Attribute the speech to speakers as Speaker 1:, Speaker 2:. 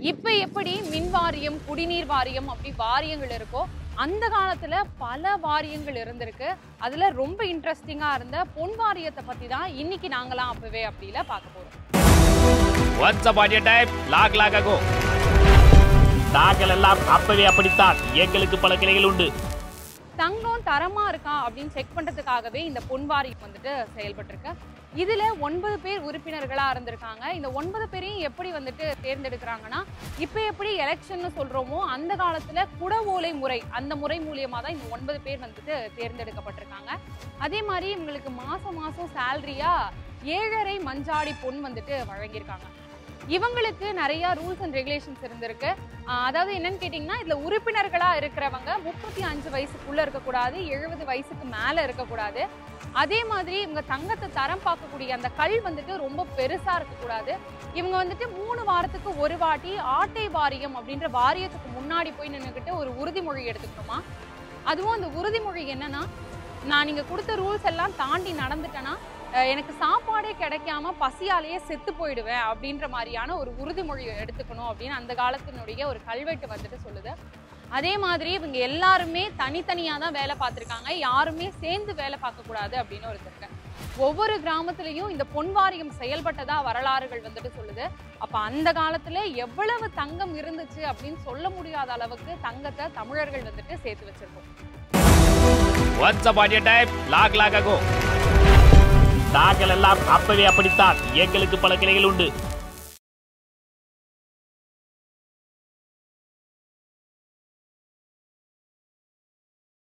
Speaker 1: இப்ப எப்படி மின் வாரியம் குடிநீர் வாரியம் அப்படி வாரியங்கள் இருக்கோ அந்த காலத்துல பல வாரியங்கள் இருந்திருக்கு அதுல ரொம்ப இன்ட்ரெஸ்டிங்கா இருந்த பொன் வாரியத்தை பத்தி தான் இன்னைக்கு நாங்களாம் அப்பவே அப்படில பார்க்க போறோம்
Speaker 2: once upon a time long long ago நாங்கள் எல்லாம் அப்பவே அப்படித்தான் எங்களுக்கு பல கிளைகள் உண்டு
Speaker 1: தங்கம் தரமா இருக்கா அப்படின்னு செக் பண்றதுக்காகவே இந்த பொன் வாரியம் வந்துட்டு செயல்பட்டிருக்கு இதுல ஒன்பது பேர் உறுப்பினர்களா இருந்திருக்காங்க இந்த ஒன்பது பேரையும் எப்படி வந்துட்டு தேர்ந்தெடுக்கிறாங்கன்னா இப்ப எப்படி எலெக்ஷன் சொல்றோமோ அந்த காலத்துல குட ஓலை முறை அந்த முறை மூலியமா தான் இந்த ஒன்பது பேர் வந்துட்டு தேர்ந்தெடுக்கப்பட்டிருக்காங்க அதே மாதிரி இவங்களுக்கு மாசம் மாசம் சேலரியா ஏழரை மஞ்சாடி பொன் வந்துட்டு வழங்கியிருக்காங்க இவங்களுக்கு நிறைய ரூல்ஸ் அண்ட் ரெகுலேஷன்ஸ் இருந்திருக்கு ஆஹ் அதாவது என்னன்னு கேட்டிங்கன்னா இதில் உறுப்பினர்களாக இருக்கிறவங்க முப்பத்தி அஞ்சு வயசுக்குள்ளே இருக்கக்கூடாது எழுபது வயசுக்கு மேலே இருக்கக்கூடாது அதே மாதிரி இவங்க தங்கத்தை தரம் பார்க்கக்கூடிய அந்த கல் வந்துட்டு ரொம்ப பெருசாக இருக்கக்கூடாது இவங்க வந்துட்டு மூணு வாரத்துக்கு ஒரு வாட்டி ஆட்டை வாரியம் அப்படின்ற வாரியத்துக்கு முன்னாடி போய் நின்றுக்கிட்டு ஒரு உறுதிமொழி எடுத்துக்கணுமா அதுவும் அந்த உறுதிமொழி என்னன்னா நான் நீங்கள் கொடுத்த ரூல்ஸ் எல்லாம் தாண்டி நடந்துட்டேன்னா அஹ் எனக்கு சாப்பாடே கிடைக்காம பசியாலேயே செத்து போயிடுவேன் அப்படின்ற மாதிரியான ஒரு உறுதிமொழி எடுத்துக்கணும் அப்படின்னு அந்த காலத்தினுடைய ஒரு கல்வெட்டு வந்துட்டு சொல்லுது அதே மாதிரி இவங்க எல்லாருமே தனித்தனியாக தான் வேலை பார்த்துருக்காங்க யாருமே சேர்ந்து வேலை பார்க்கக்கூடாது அப்படின்னு ஒரு இருக்கு ஒவ்வொரு கிராமத்துலேயும் இந்த பொன் வாரியம் செயல்பட்டதா வரலாறுகள் வந்துட்டு சொல்லுது அப்போ அந்த காலத்துல எவ்வளவு தங்கம் இருந்துச்சு அப்படின்னு சொல்ல முடியாத அளவுக்கு தங்கத்தை தமிழர்கள் வந்துட்டு சேர்த்து வச்சிருக்கோம்
Speaker 2: once upon a time long long ago நாங்கள் எல்லாம் அப்பவே அப்படித்தான் எங்களுக்கு பல கிளைகள் உண்டு